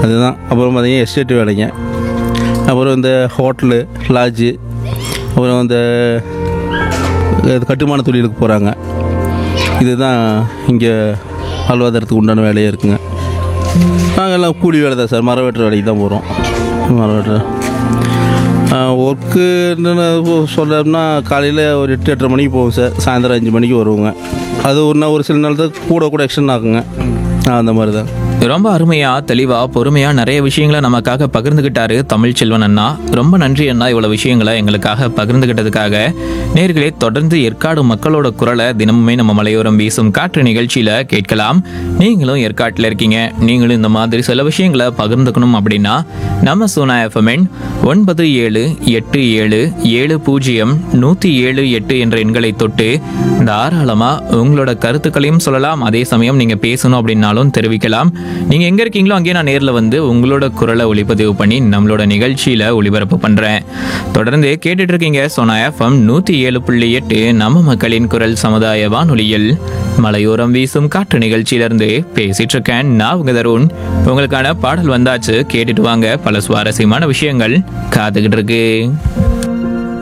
அதுதான் அப்புறம் பார்த்தீங்கன்னா எஸ்டேட் வேலைங்க அப்புறம் இந்த ஹோட்டலு லாட்ஜு அப்புறம் இந்த இது கட்டுமான தொழிலுக்கு போகிறாங்க இதுதான் இங்கே வாழ்வாதாரத்துக்கு உண்டான வேலையாக இருக்குங்க நாங்கள் எல்லாம் கூலி வேலை தான் சார் மரம் வெட்டுற வேலைக்கு தான் போகிறோம் மரம் வெட்டுற ஒர்க்கு சொல்லணும்னா காலையில் ஒரு எட்டு எட்டரை மணிக்கு போவோம் சார் சாயந்தரம் அஞ்சு மணிக்கு வருவோங்க அது ஒரு நாள் ஒரு சில நாள் தான் கூட கூட எக்ஸ்டன் ஆகுங்க அந்த மாதிரி தான் ரொம்ப அருமையா தெளிவா பொறுமையா நிறைய விஷயங்களை நமக்காக பகிர்ந்துகிட்டாரு தமிழ் செல்வன் அண்ணா ரொம்ப நன்றி அண்ணா இவ்வளவு விஷயங்களை எங்களுக்காக பகிர்ந்துகிட்டதுக்காக நேர்களே தொடர்ந்து ஏற்காடு மக்களோட குரலை தினமுமே நம்ம மலையோரம் வீசும் காற்று நிகழ்ச்சியில கேட்கலாம் நீங்களும் ஏற்காட்டில் இருக்கீங்க நீங்களும் இந்த மாதிரி சில விஷயங்களை பகிர்ந்துக்கணும் அப்படின்னா நம்ம சோனா எஃப்எம்என் ஒன்பது ஏழு எட்டு ஏழு ஏழு பூஜ்ஜியம் நூற்றி ஏழு எட்டு என்ற எண்களை தொட்டு தாராளமா உங்களோட கருத்துக்களையும் சொல்லலாம் அதே சமயம் நீங்க பேசணும் அப்படின்னாலும் தெரிவிக்கலாம் நீங்க எங்க இருக்கீங்களோ அங்கேயே நான் நேர்ல வந்து உங்களோட குரலை ஒளிப்பதிவு பண்ணி நம்மளோட நிகழ்ச்சியில ஒளிபரப்பு பண்றேன் தொடர்ந்து கேட்டுட்டு இருக்கீங்க சோனா எஃப்எம் நூத்தி ஏழு புள்ளி எட்டு நம்ம மக்களின் குரல் சமுதாய வானொலியில் மலையோரம் வீசும் காற்று நிகழ்ச்சியிலிருந்து பேசிட்டு இருக்கேன் நான் உங்க தருண் உங்களுக்கான பாடல் வந்தாச்சு கேட்டுட்டு வாங்க பல சுவாரஸ்யமான விஷயங்கள் காத்துக்கிட்டு இருக்கு